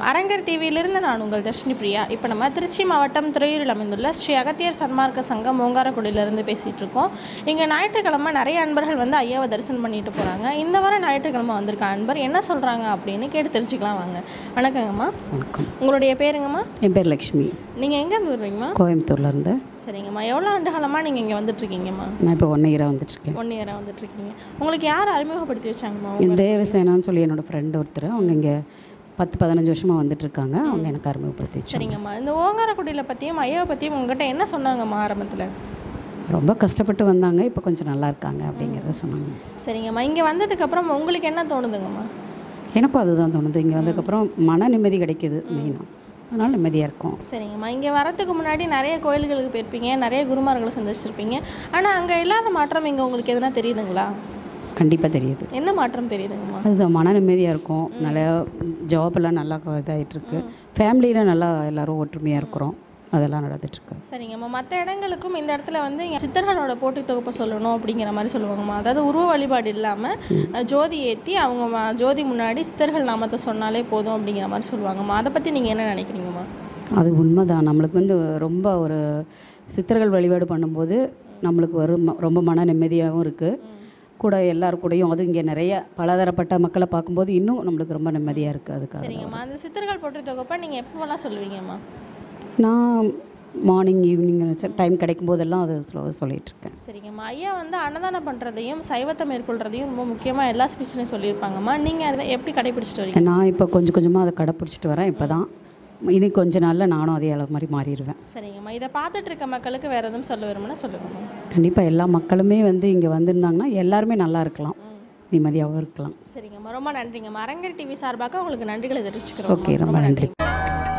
அரங்கர் டிவியிலிருந்து நான் உங்கள் தர்ஷினி பிரியா இப்போ நம்ம திருச்சி மாவட்டம் துறையூரில் அமைந்துள்ள ஸ்ரீ அகத்தியர் சன்மார்க்க சங்கம் ஓங்காரக்குடியிலேருந்து பேசிகிட்டு இருக்கோம் இங்கே ஞாயிற்றுக்கிழமை நிறைய அன்பர்கள் வந்து ஐயாவை தரிசனம் பண்ணிட்டு போகிறாங்க இந்த வாரம் ஞாயிற்றுக்கிழமை வந்திருக்க அன்பர் என்ன சொல்கிறாங்க அப்படின்னு கேட்டு தெரிஞ்சுக்கலாம் வாங்க வணக்கங்கம்மா வணக்கம் உங்களுடைய பேருங்கம்மா என் பேர் லக்ஷ்மி நீங்கள் எங்கேருந்து வருவீங்கம்மா கோயம்புத்தூர்லேருந்து சரிங்கம்மா எவ்வளோ ஆண்டு காலமாக நீங்கள் இங்கே வந்துட்டுருக்கீங்கம்மா நான் இப்போ ஒன் இயராக வந்துட்டுருக்கேன் ஒன் இயராக வந்துட்டுருக்கீங்க உங்களுக்கு யார் அறிமுகப்படுத்தி வச்சாங்கம்மா என் தேவசேனான்னு சொல்லி என்னோடய ஃப்ரெண்டு ஒருத்தர் அவங்க இங்கே பத்து பதினஞ்சு வருஷமாக வந்துட்டுருக்காங்க அவங்க எனக்கு அறிமுகப்படுத்தி வச்சாங்க சரிங்கம்மா இந்த ஓங்காரக்குடியில் பற்றியும் ஐயாவை பற்றியும் உங்ககிட்ட என்ன சொன்னாங்கம்மா ஆரம்பத்தில் ரொம்ப கஷ்டப்பட்டு வந்தாங்க இப்போ கொஞ்சம் நல்லா இருக்காங்க அப்படிங்கிறத சொன்னாங்க சரிங்கம்மா இங்கே வந்ததுக்கப்புறம் உங்களுக்கு என்ன தோணுதுங்கம்மா எனக்கும் அதுதான் தோணுது இங்கே வந்ததுக்கப்புறம் மன நிம்மதி கிடைக்கிது மெயினாக அதனால் நிம்மதியாக இருக்கும் சரிங்கம்மா இங்கே வரதுக்கு முன்னாடி நிறைய கோயில்களுக்கு போயிருப்பீங்க நிறைய குருமார்களை சந்திச்சிருப்பீங்க ஆனால் அங்கே இல்லாத மாற்றம் இங்கே உங்களுக்கு எதனா தெரியுதுங்களா கண்டிப்பாக தெரியுது என்ன மாற்றம் தெரியுதுங்கம்மா அதுதான் மன நிம்மதியாக இருக்கும் நிறையா ஜாபெல்லாம் நல்லா இதாகிட்டுருக்கு ஃபேமிலியில் நல்லா எல்லோரும் ஒற்றுமையாக இருக்கிறோம் அதெல்லாம் நடந்துட்டுருக்கு சரிங்கம்மா மற்ற இடங்களுக்கும் இந்த இடத்துல வந்து இங்க சித்தர்களோட போட்டி தொகுப்பை சொல்லணும் அப்படிங்கிற மாதிரி சொல்லுவாங்கம்மா அதாவது உருவ வழிபாடு இல்லாமல் ஜோதி ஏற்றி அவங்க ம- ஜோதி முன்னாடி சித்தர்கள் நாமத்தை சொன்னாலே போதும் அப்படிங்கிற மாதிரி சொல்லுவாங்கம்மா அதை பற்றி நீங்கள் என்ன நினைக்கிறீங்கம்மா அது உண்மைதான் நம்மளுக்கு வந்து ரொம்ப ஒரு சித்தர்கள் வழிபாடு பண்ணும்போது நம்மளுக்கு ஒரு ம- ரொம்ப மன நிம்மதியாகவும் இருக்குது கூட எல்லார் கூடயும் அது இங்கே நிறைய பலதரப்பட்ட மக்களை பார்க்கும்போது இன்னும் நம்மளுக்கு ரொம்ப நிம்மதியாக இருக்குது அதுக்காக சரிங்கம்மா அந்த சித்தர்கள் போட்டி தொகுப்பை நீங்கள் எப்போவெல்லாம் சொல்லுவீங்கம்மா நான் மார்னிங் ஈவினிங் டைம் கிடைக்கும் போதெல்லாம் அது சொல்ல சொல்லிகிட்ருக்கேன் சரிங்கம்மா ஐயா வந்து அன்னதானம் பண்ணுறதையும் சைவத்தை மேற்கொள்கிறதையும் ரொம்ப முக்கியமாக எல்லா ஸ்பீச்லையும் சொல்லியிருப்பாங்கம்மா நீங்கள் அதை எப்படி கடைபிடிச்சிட்டு வரீங்க நான் இப்போ கொஞ்சம் கொஞ்சமாக அதை கடைப்பிடிச்சிட்டு வரேன் இப்போ தான் இனி கொஞ்ச நாளில் நானும் அதே அளவு மாதிரி மாறிடுவேன் சரிங்கம்மா இதை பார்த்துட்டு இருக்க மக்களுக்கு வேறு எதுவும் சொல்ல விரும்புனா சொல்லுங்கம்மா கண்டிப்பாக எல்லா மக்களுமே வந்து இங்கே வந்திருந்தாங்கன்னா எல்லாருமே நல்லா இருக்கலாம் நிம்மதியாகவும் இருக்கலாம் சரிங்கம்மா ரொம்ப நன்றிங்கம்மா அரங்கர் டிவி சார்பாக உங்களுக்கு நன்றிகளை தெரிவிச்சுக்கிறோம் ஓகே ரொம்ப நன்றி